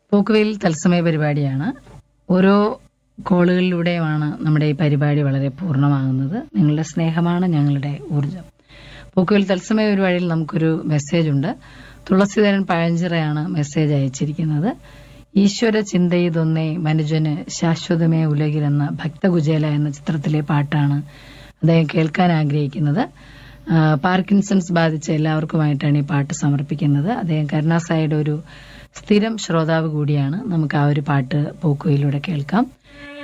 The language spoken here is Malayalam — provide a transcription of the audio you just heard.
പോക്കുവെയിൽ തത്സമയ പരിപാടിയാണ് ഓരോ കോളുകളിലൂടെയുമാണ് നമ്മുടെ ഈ പരിപാടി വളരെ പൂർണ്ണമാകുന്നത് നിങ്ങളുടെ സ്നേഹമാണ് ഞങ്ങളുടെ ഊർജം പോക്കുവെയിൽ തത്സമയ പരിപാടിയിൽ നമുക്കൊരു മെസ്സേജ് ഉണ്ട് തുളസിധരൻ പഴഞ്ചിറയാണ് മെസ്സേജ് അയച്ചിരിക്കുന്നത് ഈശ്വര ചിന്തയിതൊന്നേ മനുജന് ശാശ്വതമേ ഉലകിലെന്ന ഭക്തകുചേല എന്ന ചിത്രത്തിലെ പാട്ടാണ് അദ്ദേഹം കേൾക്കാൻ ആഗ്രഹിക്കുന്നത് ആ, പാർക്കിൻസൺസ് ബാധിച്ച എല്ലാവർക്കുമായിട്ടാണ് ഈ പാട്ട് സമർപ്പിക്കുന്നത് അദ്ദേഹം കരുണാസായിയുടെ ഒരു സ്ഥിരം ശ്രോതാവ് കൂടിയാണ് നമുക്ക് ആ ഒരു പാട്ട് പോക്കുവയിലൂടെ കേൾക്കാം